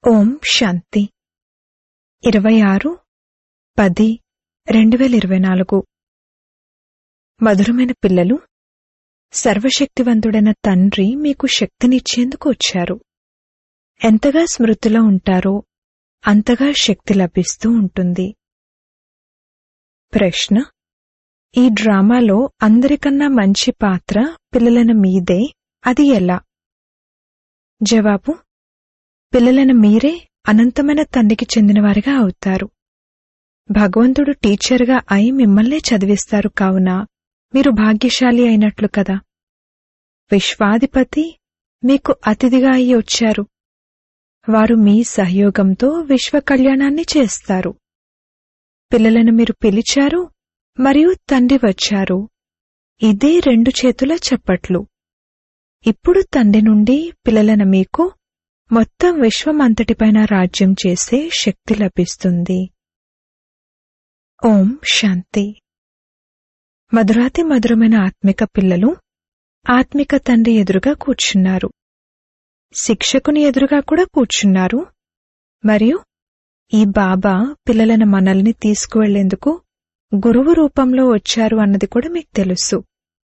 ఓం శాంతి ఇరవై ఆరు పది రెండు వేల ఇరవై నాలుగు మధురమైన పిల్లలు సర్వశక్తివంతుడైన తండ్రి మీకు శక్తినిచ్చేందుకు వచ్చారు ఎంతగా స్మృతిలో ఉంటారో అంతగా శక్తి లభిస్తూ ఉంటుంది ప్రశ్న ఈ డ్రామాలో అందరికన్నా మంచి పాత్ర పిల్లలైన మీదే అది ఎలా జవాబు పిల్లలైన మీరే అనంతమైన తండ్రికి చెందినవారిగా అవుతారు భగవంతుడు టీచర్గా అయి మిమ్మల్నే చదివిస్తారు కావున మీరు భాగ్యశాలి అయినట్లు కదా విశ్వాధిపతి మీకు అతిథిగా అయి వచ్చారు వారు మీ సహయోగంతో విశ్వ కళ్యాణాన్ని చేస్తారు పిల్లలను మీరు పిలిచారు మరియు తండ్రి వచ్చారు ఇదే రెండు చేతుల చప్పట్లు ఇప్పుడు తండ్రి నుండి పిల్లలైన మీకు మొత్తం విశ్వమంతటిపైన రాజ్యం చేసే శక్తి లభిస్తుంది ఓం శాంతి మధురాతి మధురమైన ఆత్మిక పిల్లలు ఆత్మిక తండ్రి ఎదురుగా కూర్చున్నారు శిక్షకుని ఎదురుగా కూడా కూర్చున్నారు మరియు ఈ బాబా పిల్లలను మనల్ని తీసుకువెళ్లేందుకు గురువు రూపంలో వచ్చారు అన్నది కూడా మీకు తెలుసు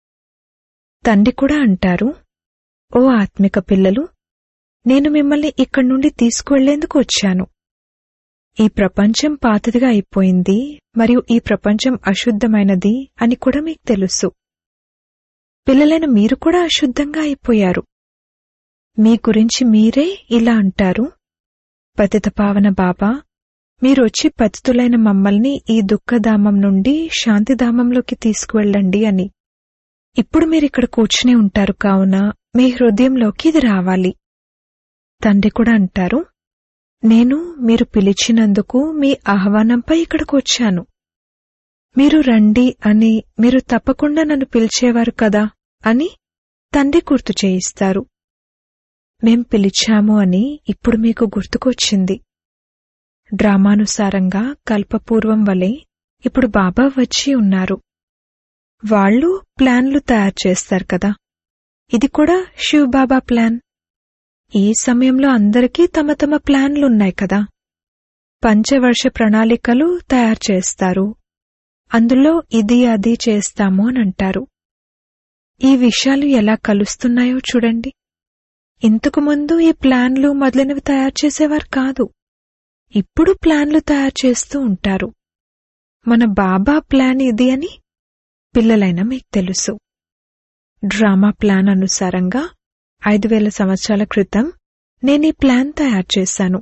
తండ్రి కూడా అంటారు ఓ ఆత్మిక పిల్లలు నేను మిమ్మల్ని ఇక్కడి నుండి తీసుకువెళ్లేందుకు వచ్చాను ఈ ప్రపంచం పాతదిగా అయిపోయింది మరియు ఈ ప్రపంచం అశుద్ధమైనది అని కూడా మీకు తెలుసు పిల్లలైన మీరు కూడా అశుద్ధంగా అయిపోయారు మీ గురించి మీరే ఇలా అంటారు పతితపావన బాబా మీరొచ్చి పతితులైన మమ్మల్ని ఈ దుఃఖధామం నుండి శాంతిధామంలోకి తీసుకువెళ్ళండి అని ఇప్పుడు మీరిక్కడ కూర్చుని ఉంటారు కావున మీ హృదయంలోకి ఇది రావాలి తండ్రి కూడా అంటారు నేను మీరు పిలిచినందుకు మీ ఆహ్వానంపై ఇక్కడికి వచ్చాను మీరు రండి అని మీరు తప్పకుండా నన్ను పిలిచేవారు కదా అని తండ్రి గుర్తు చేయిస్తారు మేం పిలిచాము అని ఇప్పుడు మీకు గుర్తుకొచ్చింది డ్రామానుసారంగా కల్పపూర్వం వలె ఇప్పుడు బాబా వచ్చి ఉన్నారు వాళ్ళు ప్లాన్లు తయారు చేస్తారు కదా ఇది కూడా శివ్ బాబా ప్లాన్ ఈ సమయంలో అందరికీ తమ తమ ప్లాన్లున్నాయి కదా పంచవర్ష ప్రణాళికలు తయారు చేస్తారు అందులో ఇది అది చేస్తాము అని అంటారు ఈ విషయాలు ఎలా కలుస్తున్నాయో చూడండి ఇంతకు ముందు ఈ ప్లాన్లు మొదలైనవి తయారు చేసేవారు కాదు ఇప్పుడు ప్లాన్లు తయారు చేస్తూ ఉంటారు మన బాబా ప్లాన్ ఇది అని పిల్లలైన మీకు తెలుసు డ్రామా ప్లాన్ అనుసారంగా ఐదు వేల సంవత్సరాల క్రితం నేనీ ప్లాన్ తయారు చేశాను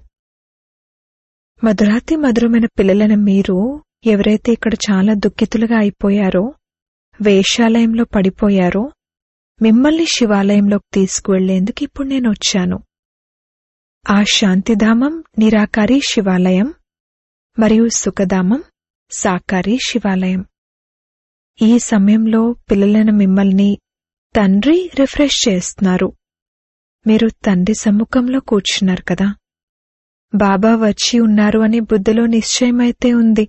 మధురాతి మధురమైన పిల్లలైన మీరు ఎవరైతే ఇక్కడ చాలా దుఃఖితులుగా అయిపోయారో వేషాలయంలో పడిపోయారో మిమ్మల్ని శివాలయంలోకి తీసుకువెళ్లేందుకు ఇప్పుడు నేను వచ్చాను ఆ శాంతిధామం నిరాకారి శివాలయం మరియు సుఖధామం సాకారి శివాలయం ఈ సమయంలో పిల్లలైన మిమ్మల్ని తండ్రి రిఫ్రెష్ చేస్తున్నారు మీరు తండ్రి సమ్ముఖంలో కూర్చున్నారు కదా బాబా వచ్చి ఉన్నారు అని బుద్ధిలో నిశ్చయమైతే ఉంది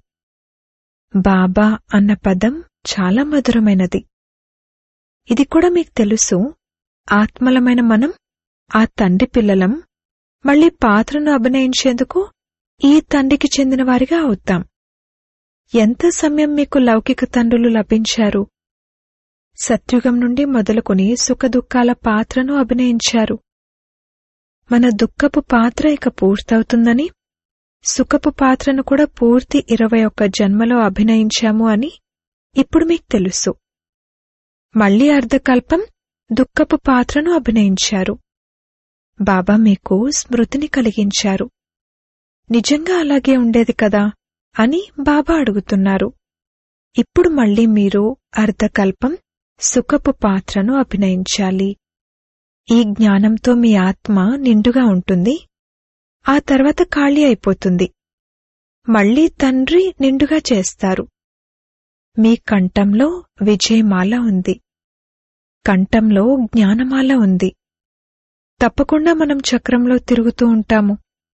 బాబా అన్న పదం చాలా మధురమైనది ఇది కూడా మీకు తెలుసు ఆత్మలమైన మనం ఆ తండ్రి పిల్లలం మళ్ళీ పాత్రను అభినయించేందుకు ఈ తండ్రికి చెందిన వారిగా అవుతాం ఎంత సమయం మీకు లౌకిక తండ్రులు లభించారు సత్యుగం నుండి మొదలుకొని సుఖదుఖాల పాత్రను అభినయించారు మన దుఃఖపు పాత్ర ఇక పూర్తవుతుందని సుఖపు పాత్రను కూడా పూర్తి ఇరవై ఒక్క జన్మలో అభినయించాము అని ఇప్పుడు మీకు తెలుసు మళ్లీ అర్ధకల్పం దుఃఖపు పాత్రను అభినయించారు బాబా మీకు స్మృతిని కలిగించారు నిజంగా అలాగే ఉండేది కదా అని బాబా అడుగుతున్నారు ఇప్పుడు మళ్లీ మీరు అర్ధకల్పం సుఖపు పాత్రను అభినయించాలి ఈ జ్ఞానంతో మీ ఆత్మ నిండుగా ఉంటుంది ఆ తర్వాత ఖాళీ అయిపోతుంది మళ్లీ తండ్రి నిండుగా చేస్తారు మీ కంఠంలో విజయమాల ఉంది కంఠంలో జ్ఞానమాల ఉంది తప్పకుండా మనం చక్రంలో తిరుగుతూ ఉంటాము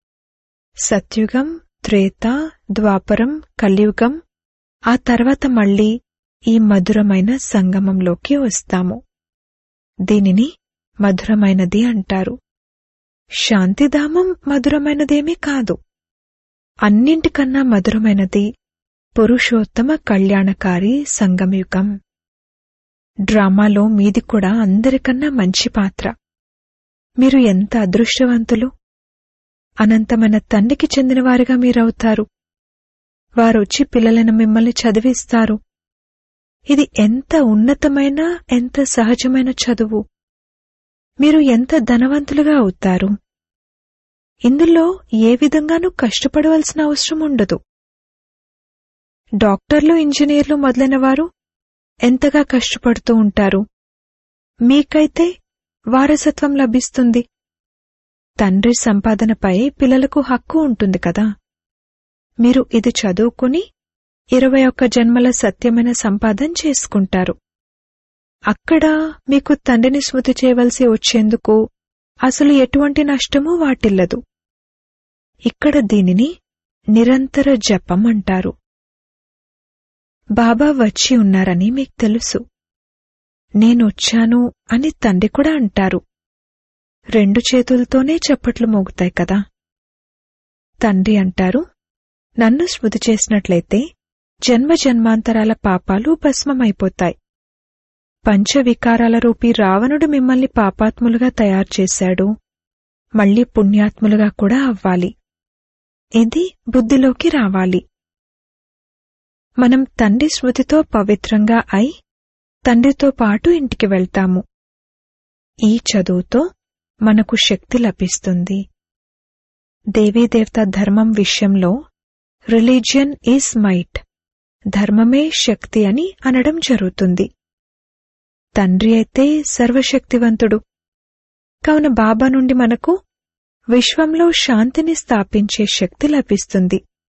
సత్యుగం త్రేత ద్వాపరం కలియుగం ఆ తర్వాత మళ్లీ ఈ మధురమైన సంగమంలోకి వస్తాము దీనిని మధురమైనది అంటారు శాంతిధామం మధురమైనదేమీ కాదు అన్నింటికన్నా మధురమైనది పురుషోత్తమ కళ్యాణకారి సంగమయుగం డ్రామాలో మీది కూడా అందరికన్నా మంచి పాత్ర మీరు ఎంత అదృష్టవంతులు అనంతమైన తండ్రికి చెందినవారిగా మీరవుతారు వారొచ్చి పిల్లలను మిమ్మల్ని చదివిస్తారు ఇది ఎంత ఉన్నతమైన ఎంత సహజమైన చదువు మీరు ఎంత ధనవంతులుగా అవుతారు ఇందులో ఏ విధంగానూ కష్టపడవలసిన అవసరం ఉండదు డాక్టర్లు ఇంజనీర్లు మొదలైన వారు ఎంతగా కష్టపడుతూ ఉంటారు మీకైతే వారసత్వం లభిస్తుంది తండ్రి సంపాదనపై పిల్లలకు హక్కు ఉంటుంది కదా మీరు ఇది చదువుకుని ఇరవై ఒక్క జన్మల సత్యమైన సంపాదన చేసుకుంటారు అక్కడ మీకు తండ్రిని స్మృతి చేయవలసి వచ్చేందుకు అసలు ఎటువంటి నష్టమూ వాటిల్లదు ఇక్కడ దీనిని నిరంతర జపం అంటారు బాబా వచ్చి ఉన్నారని మీకు తెలుసు నేనొచ్చాను అని తండ్రి కూడా అంటారు రెండు చేతులతోనే చప్పట్లు మోగుతాయి కదా తండ్రి అంటారు నన్ను స్మృతి చేసినట్లయితే జన్మ జన్మాంతరాల పాపాలు భస్మమైపోతాయి పంచవికారాల రూపీ రావణుడు మిమ్మల్ని పాపాత్ములుగా తయారు చేశాడు మళ్లీ పుణ్యాత్ములుగా కూడా అవ్వాలి ఇది బుద్ధిలోకి రావాలి మనం తండ్రి స్మృతితో పవిత్రంగా అయి తండ్రితో పాటు ఇంటికి వెళ్తాము ఈ చదువుతో మనకు శక్తి లభిస్తుంది దేవీదేవత ధర్మం విషయంలో రిలీజియన్ ఈజ్ మైట్ ధర్మమే శక్తి అని అనడం జరుగుతుంది తండ్రి అయితే సర్వశక్తివంతుడు కావున బాబా నుండి మనకు విశ్వంలో శాంతిని స్థాపించే శక్తి లభిస్తుంది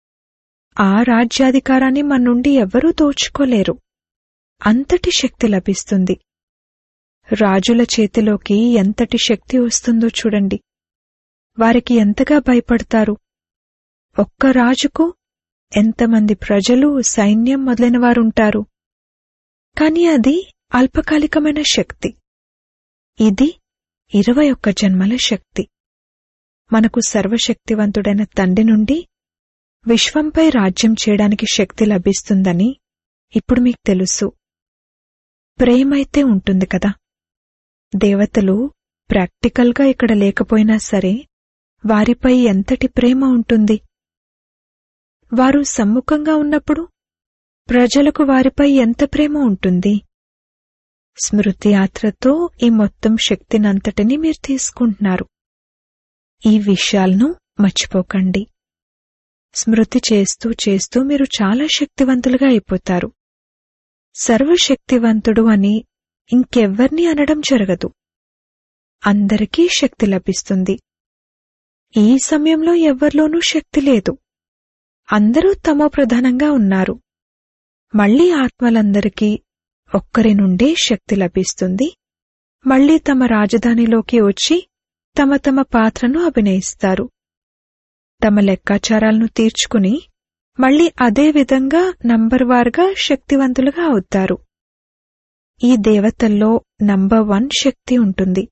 ఆ రాజ్యాధికారాన్ని మన నుండి ఎవరూ దోచుకోలేరు అంతటి శక్తి లభిస్తుంది రాజుల చేతిలోకి ఎంతటి శక్తి వస్తుందో చూడండి వారికి ఎంతగా భయపడతారు ఒక్క రాజుకు ఎంతమంది ప్రజలు సైన్యం మొదలైన వారుంటారు కాని అది అల్పకాలికమైన శక్తి ఇది ఇరవై ఒక్క జన్మల శక్తి మనకు సర్వశక్తివంతుడైన తండ్రి నుండి విశ్వంపై రాజ్యం చేయడానికి శక్తి లభిస్తుందని ఇప్పుడు మీకు తెలుసు ప్రేమైతే ఉంటుంది కదా దేవతలు ప్రాక్టికల్గా ఇక్కడ లేకపోయినా సరే వారిపై ఎంతటి ప్రేమ ఉంటుంది వారు సమ్ముఖంగా ఉన్నప్పుడు ప్రజలకు వారిపై ఎంత ప్రేమ ఉంటుంది స్మృతి యాత్రతో ఈ మొత్తం శక్తినంతటిని మీరు తీసుకుంటున్నారు ఈ విషయాలను మర్చిపోకండి స్మృతి చేస్తూ చేస్తూ మీరు చాలా శక్తివంతులుగా అయిపోతారు సర్వశక్తివంతుడు అని ఇంకెవ్వర్నీ అనడం జరగదు అందరికీ శక్తి లభిస్తుంది ఈ సమయంలో ఎవ్వరిలోనూ శక్తి లేదు అందరూ తమో ప్రధానంగా ఉన్నారు మళ్లీ ఆత్మలందరికీ ఒక్కరి నుండే శక్తి లభిస్తుంది మళ్లీ తమ రాజధానిలోకి వచ్చి తమ తమ పాత్రను అభినయిస్తారు తమ లెక్కాచారాలను తీర్చుకుని మళ్లీ అదే విధంగా నంబర్ వార్గా శక్తివంతులుగా అవుతారు ఈ దేవతల్లో నంబర్ వన్ శక్తి ఉంటుంది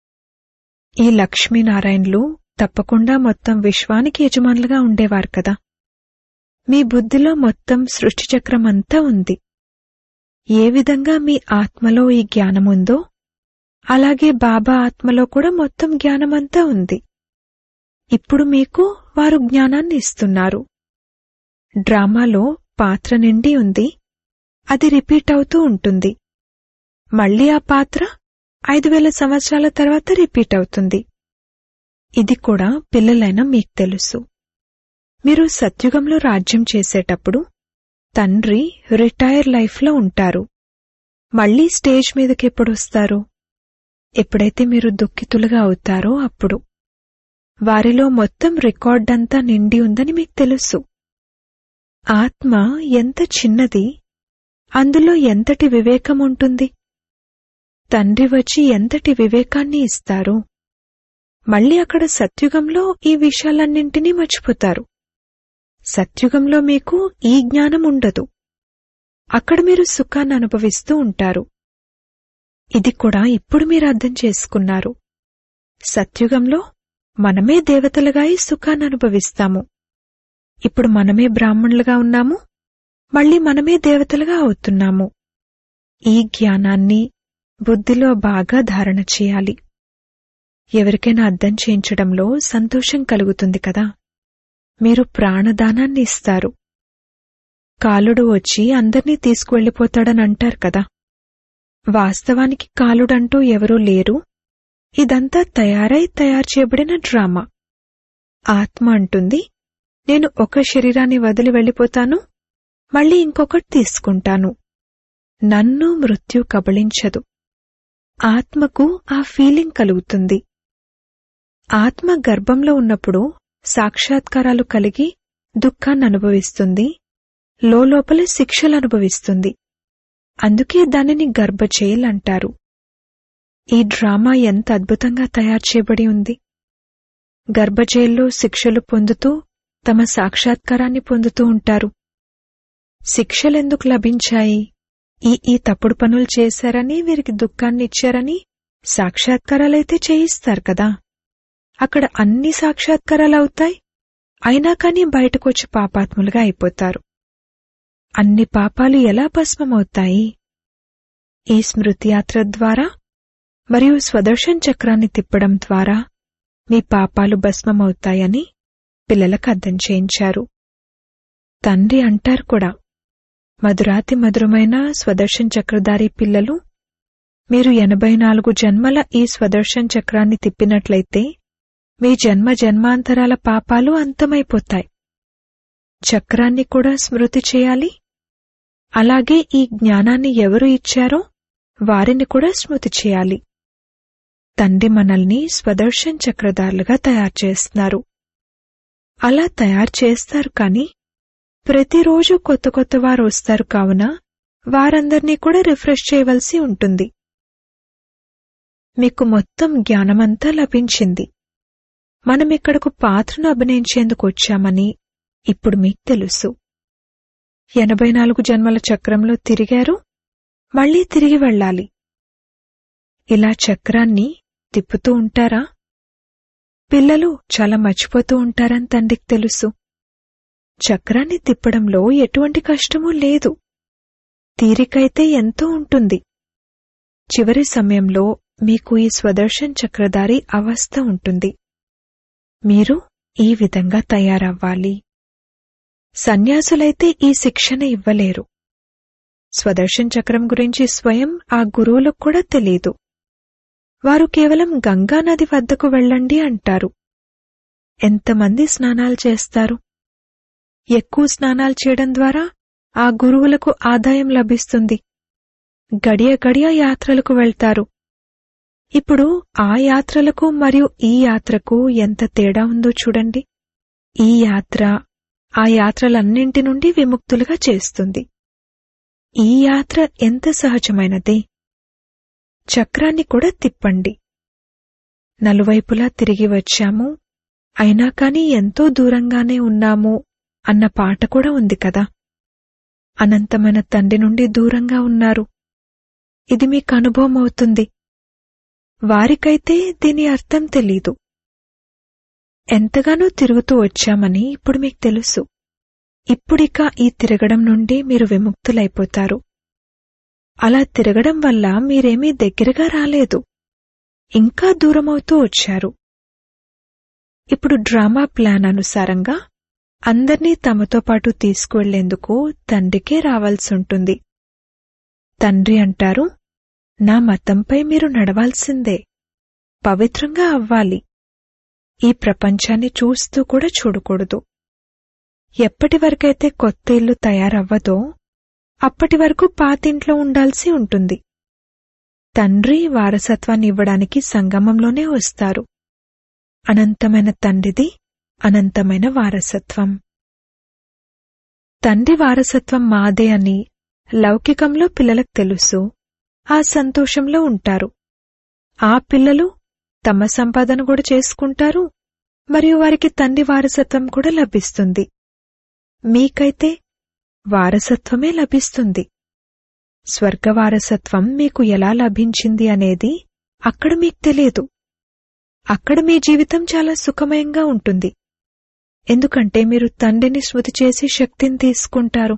ఈ లక్ష్మీనారాయణలు తప్పకుండా మొత్తం విశ్వానికి యజమానులుగా ఉండేవారు కదా మీ బుద్ధిలో మొత్తం సృష్టి చక్రం అంతా ఉంది ఏ విధంగా మీ ఆత్మలో ఈ జ్ఞానముందో అలాగే బాబా ఆత్మలో కూడా మొత్తం జ్ఞానమంతా ఉంది ఇప్పుడు మీకు వారు జ్ఞానాన్ని ఇస్తున్నారు డ్రామాలో పాత్ర నిండి ఉంది అది రిపీట్ అవుతూ ఉంటుంది మళ్ళీ ఆ పాత్ర ఐదు వేల సంవత్సరాల తర్వాత రిపీట్ అవుతుంది ఇది కూడా పిల్లలైన మీకు తెలుసు మీరు సత్యుగంలో రాజ్యం చేసేటప్పుడు తండ్రి రిటైర్ లైఫ్లో ఉంటారు మళ్లీ స్టేజ్ మీదకి ఎప్పుడొస్తారు ఎప్పుడైతే మీరు దుఃఖితులుగా అవుతారో అప్పుడు వారిలో మొత్తం రికార్డంతా నిండి ఉందని మీకు తెలుసు ఆత్మ ఎంత చిన్నది అందులో ఎంతటి వివేకం ఉంటుంది తండ్రి వచ్చి ఎంతటి వివేకాన్ని ఇస్తారు మళ్ళీ అక్కడ సత్యుగంలో ఈ విషయాలన్నింటినీ మర్చిపోతారు సత్యుగంలో మీకు ఈ జ్ఞానం ఉండదు అక్కడ మీరు సుఖాన్ని అనుభవిస్తూ ఉంటారు ఇది కూడా ఇప్పుడు మీరు అర్థం చేసుకున్నారు సత్యుగంలో మనమే దేవతలుగా ఈ సుఖాన్ని అనుభవిస్తాము ఇప్పుడు మనమే బ్రాహ్మణులుగా ఉన్నాము మళ్ళీ మనమే దేవతలుగా అవుతున్నాము ఈ జ్ఞానాన్ని బుద్ధిలో బాగా ధారణ చేయాలి ఎవరికైనా అర్థం చేయించడంలో సంతోషం కలుగుతుంది కదా మీరు ప్రాణదానాన్ని ఇస్తారు కాలుడు వచ్చి అందర్నీ తీసుకువెళ్ళిపోతాడని అంటారు కదా వాస్తవానికి కాలుడంటూ ఎవరూ లేరు ఇదంతా తయారై తయారు చేయబడిన డ్రామా ఆత్మ అంటుంది నేను ఒక శరీరాన్ని వదిలి వెళ్ళిపోతాను మళ్ళీ ఇంకొకటి తీసుకుంటాను నన్ను మృత్యు కబళించదు ఆత్మకు ఆ ఫీలింగ్ కలుగుతుంది ఆత్మ గర్భంలో ఉన్నప్పుడు సాక్షాత్కారాలు కలిగి దుఃఖాన్ని అనుభవిస్తుంది లోపల శిక్షలు అనుభవిస్తుంది అందుకే దానిని గర్భచేల్ అంటారు ఈ డ్రామా ఎంత అద్భుతంగా తయారు చేయబడి ఉంది గర్భజైల్లో శిక్షలు పొందుతూ తమ సాక్షాత్కారాన్ని పొందుతూ ఉంటారు శిక్షలెందుకు లభించాయి ఈ ఈ తప్పుడు పనులు చేశారని వీరికి దుఃఖాన్ని ఇచ్చారని సాక్షాత్కారాలైతే చేయిస్తారు కదా అక్కడ అన్ని సాక్షాత్కారాలు అవుతాయి అయినా కానీ బయటకొచ్చి పాపాత్ములుగా అయిపోతారు అన్ని పాపాలు ఎలా భస్మమవుతాయి ఈ స్మృతి యాత్ర ద్వారా మరియు స్వదర్శన్ చక్రాన్ని తిప్పడం ద్వారా మీ పాపాలు భస్మమవుతాయని పిల్లలకు అర్థం చేయించారు తండ్రి అంటారు కూడా మధురాతి మధురమైన స్వదర్శన్ చక్రధారి పిల్లలు మీరు ఎనభై నాలుగు జన్మల ఈ స్వదర్శన్ చక్రాన్ని తిప్పినట్లయితే మీ జన్మ జన్మాంతరాల పాపాలు అంతమైపోతాయి చక్రాన్ని కూడా స్మృతి చేయాలి అలాగే ఈ జ్ఞానాన్ని ఎవరు ఇచ్చారో వారిని కూడా స్మృతి చేయాలి తండ్రి మనల్ని స్వదర్శన్ చక్రధారులుగా తయారు చేస్తున్నారు అలా తయారు చేస్తారు కాని ప్రతిరోజు కొత్త కొత్త వారు వస్తారు కావున వారందర్నీ కూడా రిఫ్రెష్ చేయవలసి ఉంటుంది మీకు మొత్తం జ్ఞానమంతా లభించింది మనం ఇక్కడకు పాత్రను అభినయించేందుకు వచ్చామని ఇప్పుడు మీకు తెలుసు ఎనభై నాలుగు జన్మల చక్రంలో తిరిగారు మళ్ళీ తిరిగి వెళ్ళాలి ఇలా చక్రాన్ని తిప్పుతూ ఉంటారా పిల్లలు చాలా మర్చిపోతూ ఉంటారని తండ్రికి తెలుసు చక్రాన్ని తిప్పడంలో ఎటువంటి కష్టమూ లేదు తీరికైతే ఎంతో ఉంటుంది చివరి సమయంలో మీకు ఈ స్వదర్శన్ చక్రధారి అవస్థ ఉంటుంది మీరు ఈ విధంగా తయారవ్వాలి సన్యాసులైతే ఈ శిక్షణ ఇవ్వలేరు స్వదర్శన్ చక్రం గురించి స్వయం ఆ గురువులకు కూడా తెలీదు వారు కేవలం గంగా నది వద్దకు వెళ్ళండి అంటారు ఎంతమంది స్నానాలు చేస్తారు ఎక్కువ స్నానాలు చేయడం ద్వారా ఆ గురువులకు ఆదాయం లభిస్తుంది గడియ గడియ యాత్రలకు వెళ్తారు ఇప్పుడు ఆ యాత్రలకు మరియు ఈ యాత్రకు ఎంత తేడా ఉందో చూడండి ఈ యాత్ర ఆ యాత్రలన్నింటి నుండి విముక్తులుగా చేస్తుంది ఈ యాత్ర ఎంత సహజమైనది చక్రాన్ని కూడా తిప్పండి నలువైపులా తిరిగి వచ్చాము అయినా కాని ఎంతో దూరంగానే ఉన్నాము అన్న పాట కూడా ఉంది కదా అనంతమైన తండ్రి నుండి దూరంగా ఉన్నారు ఇది మీకు అనుభవం అవుతుంది వారికైతే దీని అర్థం తెలీదు ఎంతగానో తిరుగుతూ వచ్చామని ఇప్పుడు మీకు తెలుసు ఇప్పుడిక ఈ తిరగడం నుండి మీరు విముక్తులైపోతారు అలా తిరగడం వల్ల మీరేమీ దగ్గరగా రాలేదు ఇంకా దూరమవుతూ వచ్చారు ఇప్పుడు డ్రామా ప్లాన్ అనుసారంగా అందర్నీ తమతో పాటు తీసుకువెళ్లేందుకు తండ్రికే రావాల్సుంటుంది తండ్రి అంటారు నా మతంపై మీరు నడవాల్సిందే పవిత్రంగా అవ్వాలి ఈ ప్రపంచాన్ని చూస్తూ కూడా చూడకూడదు ఎప్పటి వరకైతే కొత్త ఇల్లు తయారవ్వదో అప్పటి వరకు పాతింట్లో ఉండాల్సి ఉంటుంది తండ్రి వారసత్వాన్ని ఇవ్వడానికి సంగమంలోనే వస్తారు అనంతమైన తండ్రిది అనంతమైన వారసత్వం తండ్రి వారసత్వం మాదే అని లౌకికంలో పిల్లలకు తెలుసు ఆ సంతోషంలో ఉంటారు ఆ పిల్లలు తమ సంపాదన కూడా చేసుకుంటారు మరియు వారికి తండ్రి వారసత్వం కూడా లభిస్తుంది మీకైతే వారసత్వమే లభిస్తుంది స్వర్గ వారసత్వం మీకు ఎలా లభించింది అనేది అక్కడ మీకు తెలియదు అక్కడ మీ జీవితం చాలా సుఖమయంగా ఉంటుంది ఎందుకంటే మీరు తండ్రిని స్మృతి చేసి శక్తిని తీసుకుంటారు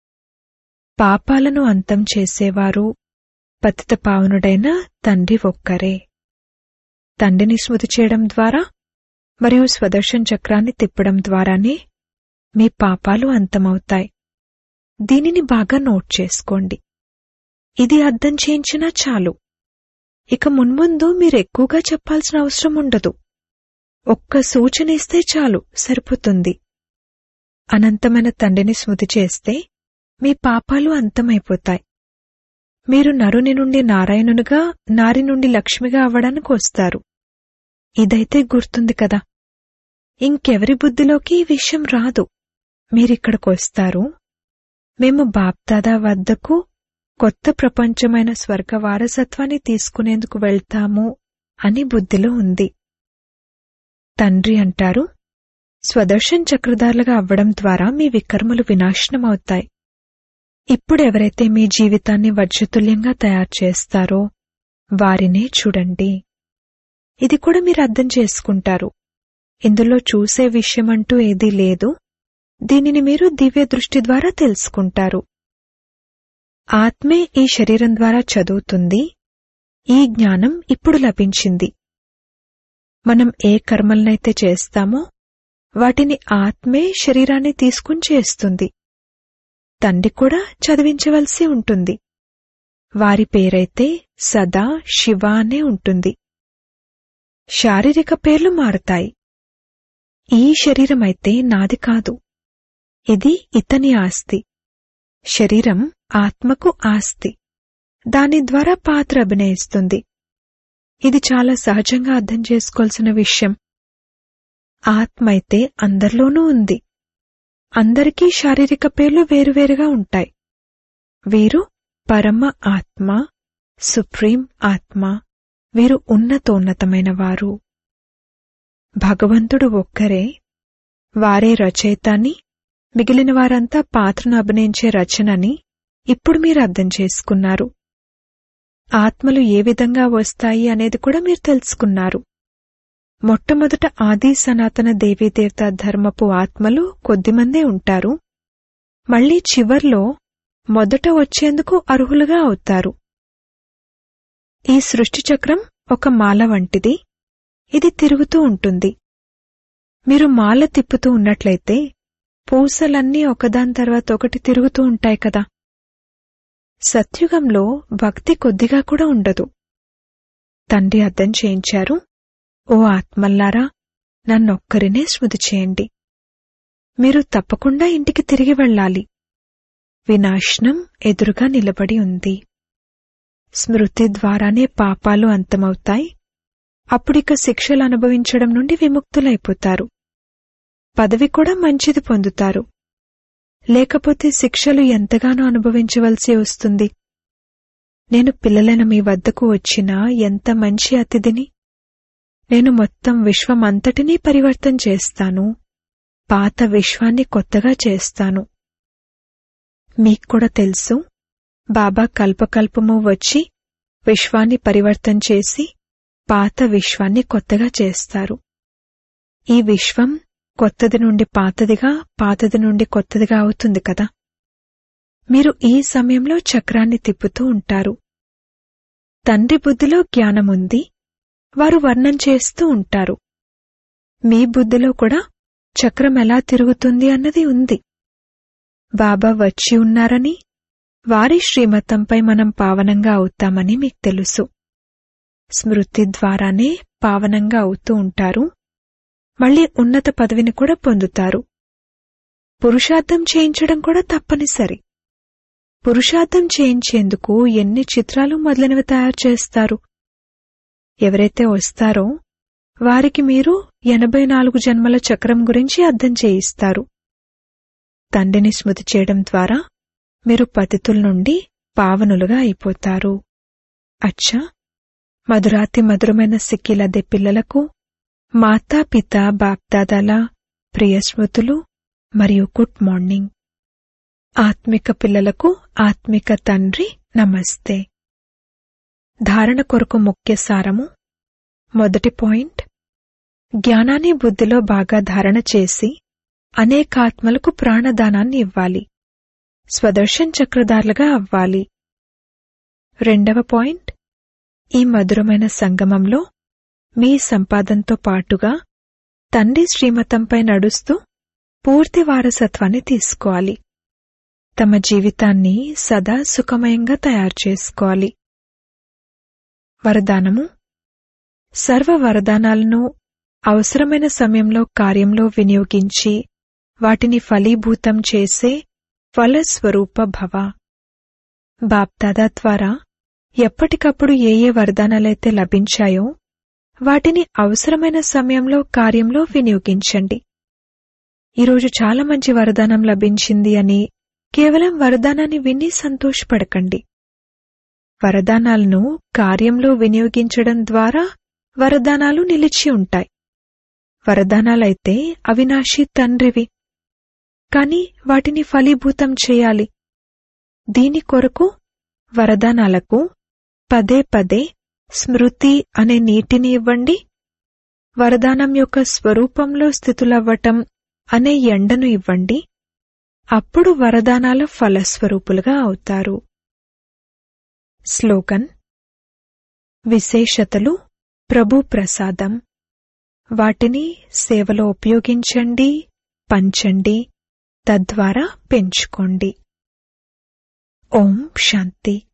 పాపాలను అంతం చేసేవారు పతిత పావనుడైన తండ్రి ఒక్కరే తండ్రిని స్మృతి చేయడం ద్వారా మరియు స్వదర్శన్ చక్రాన్ని తిప్పడం ద్వారానే మీ పాపాలు అంతమవుతాయి దీనిని బాగా నోట్ చేసుకోండి ఇది అర్థం చేయించినా చాలు ఇక మున్ముందు మీరు ఎక్కువగా చెప్పాల్సిన అవసరం ఉండదు ఒక్క సూచన ఇస్తే చాలు సరిపోతుంది అనంతమైన తండ్రిని స్మృతి చేస్తే మీ పాపాలు అంతమైపోతాయి మీరు నరుని నుండి నారాయణునిగా నారి నుండి లక్ష్మిగా అవ్వడానికి వస్తారు ఇదైతే గుర్తుంది కదా ఇంకెవరి బుద్ధిలోకి ఈ విషయం రాదు మీరిక్కడికొస్తారు మేము బాప్దాదా వద్దకు కొత్త ప్రపంచమైన స్వర్గ వారసత్వాన్ని తీసుకునేందుకు వెళ్తాము అని బుద్ధిలో ఉంది తండ్రి అంటారు స్వదర్శన్ చక్రధారులుగా అవ్వడం ద్వారా మీ వికర్మలు వినాశనమవుతాయి ఇప్పుడు ఎవరైతే మీ జీవితాన్ని వజ్రతుల్యంగా తయారు చేస్తారో వారినే చూడండి ఇది కూడా మీరు అర్థం చేసుకుంటారు ఇందులో చూసే విషయమంటూ ఏదీ లేదు దీనిని మీరు దివ్య దృష్టి ద్వారా తెలుసుకుంటారు ఆత్మే ఈ శరీరం ద్వారా చదువుతుంది ఈ జ్ఞానం ఇప్పుడు లభించింది మనం ఏ కర్మలనైతే చేస్తామో వాటిని ఆత్మే శరీరాన్ని తీసుకుని చేస్తుంది తండ్రి కూడా చదివించవలసి ఉంటుంది వారి పేరైతే సదా శివ అనే ఉంటుంది శారీరక పేర్లు మారతాయి ఈ శరీరమైతే నాది కాదు ఇది ఇతని ఆస్తి శరీరం ఆత్మకు ఆస్తి దాని ద్వారా పాత్ర అభినయిస్తుంది ఇది చాలా సహజంగా అర్థం చేసుకోవాల్సిన విషయం ఆత్మ అయితే అందరిలోనూ ఉంది అందరికీ శారీరక పేర్లు వేరువేరుగా ఉంటాయి వీరు పరమ ఆత్మ సుప్రీం ఆత్మ వీరు ఉన్నతోన్నతమైన వారు భగవంతుడు ఒక్కరే వారే రచయితని మిగిలిన వారంతా పాత్రను అభినయించే రచనని ఇప్పుడు మీరు అర్థం చేసుకున్నారు ఆత్మలు ఏ విధంగా వస్తాయి అనేది కూడా మీరు తెలుసుకున్నారు మొట్టమొదట ఆది సనాతన దేవీదేవత ధర్మపు ఆత్మలు కొద్దిమందే ఉంటారు మళ్లీ చివర్లో మొదట వచ్చేందుకు అర్హులుగా అవుతారు ఈ సృష్టి చక్రం ఒక మాల వంటిది ఇది తిరుగుతూ ఉంటుంది మీరు మాల తిప్పుతూ ఉన్నట్లయితే పూసలన్నీ ఒకదాని తర్వాత ఒకటి తిరుగుతూ ఉంటాయి కదా సత్యుగంలో భక్తి కొద్దిగా కూడా ఉండదు తండ్రి అర్థం చేయించారు ఓ ఆత్మల్లారా నన్నొక్కరినే స్మృతి చేయండి మీరు తప్పకుండా ఇంటికి తిరిగి వెళ్ళాలి వినాశనం ఎదురుగా నిలబడి ఉంది స్మృతి ద్వారానే పాపాలు అంతమవుతాయి అప్పుడిక శిక్షలు అనుభవించడం నుండి విముక్తులైపోతారు పదవి కూడా మంచిది పొందుతారు లేకపోతే శిక్షలు ఎంతగానో అనుభవించవలసి వస్తుంది నేను పిల్లలైన మీ వద్దకు వచ్చిన ఎంత మంచి అతిథిని నేను మొత్తం విశ్వమంతటినీ పరివర్తన చేస్తాను పాత విశ్వాన్ని కొత్తగా చేస్తాను మీకు కూడా తెలుసు బాబా కల్పకల్పము వచ్చి విశ్వాన్ని పరివర్తన చేసి పాత విశ్వాన్ని కొత్తగా చేస్తారు ఈ విశ్వం కొత్తది నుండి పాతదిగా పాతది నుండి కొత్తదిగా అవుతుంది కదా మీరు ఈ సమయంలో చక్రాన్ని తిప్పుతూ ఉంటారు తండ్రి బుద్ధిలో జ్ఞానముంది వారు వర్ణం చేస్తూ ఉంటారు మీ బుద్ధిలో కూడా చక్రం ఎలా తిరుగుతుంది అన్నది ఉంది బాబా వచ్చి ఉన్నారని వారి శ్రీమతంపై మనం పావనంగా అవుతామని మీకు తెలుసు స్మృతి ద్వారానే పావనంగా అవుతూ ఉంటారు మళ్ళీ ఉన్నత పదవిని కూడా పొందుతారు పురుషార్థం చేయించడం కూడా తప్పనిసరి పురుషార్థం చేయించేందుకు ఎన్ని చిత్రాలు మొదలైనవి తయారు చేస్తారు ఎవరైతే వస్తారో వారికి మీరు ఎనభై నాలుగు జన్మల చక్రం గురించి అర్థం చేయిస్తారు తండ్రిని స్మృతి చేయడం ద్వారా మీరు పతితుల నుండి పావనులుగా అయిపోతారు అచ్చా మధురాతి మధురమైన సిక్కిలదే పిల్లలకు మాతా పిత బాప్దాదాల ప్రియ స్మృతులు మరియు గుడ్ మార్నింగ్ ఆత్మిక పిల్లలకు ఆత్మిక తండ్రి నమస్తే ధారణ కొరకు ముఖ్య సారము మొదటి పాయింట్ జ్ఞానాన్ని బుద్ధిలో బాగా ధారణ చేసి అనేకాత్మలకు ప్రాణదానాన్ని ఇవ్వాలి స్వదర్శన్ చక్రధారులుగా అవ్వాలి రెండవ పాయింట్ ఈ మధురమైన సంగమంలో మీ సంపాదనతో పాటుగా తండ్రి శ్రీమతంపై నడుస్తూ పూర్తి వారసత్వాన్ని తీసుకోవాలి తమ జీవితాన్ని సదా సుఖమయంగా తయారు చేసుకోవాలి వరదానము సర్వ వరదానాలను అవసరమైన సమయంలో కార్యంలో వినియోగించి వాటిని ఫలీభూతం చేసే ఫలస్వరూప భవ బాప్దాదా ద్వారా ఎప్పటికప్పుడు ఏ ఏ వరదానాలైతే లభించాయో వాటిని అవసరమైన సమయంలో కార్యంలో వినియోగించండి ఈరోజు చాలా మంచి వరదానం లభించింది అని కేవలం వరదానాన్ని విని సంతోషపడకండి వరదానాలను కార్యంలో వినియోగించడం ద్వారా వరదానాలు నిలిచి ఉంటాయి వరదానాలైతే అవినాశి తండ్రివి కాని వాటిని ఫలీభూతం చేయాలి దీని కొరకు వరదానాలకు పదే పదే స్మృతి అనే నీటిని ఇవ్వండి వరదానం యొక్క స్వరూపంలో స్థితులవ్వటం అనే ఎండను ఇవ్వండి అప్పుడు వరదానాల ఫలస్వరూపులుగా అవుతారు స్లోగన్ విశేషతలు ప్రభు ప్రసాదం వాటిని సేవలో ఉపయోగించండి పంచండి తద్వారా పెంచుకోండి ఓం శాంతి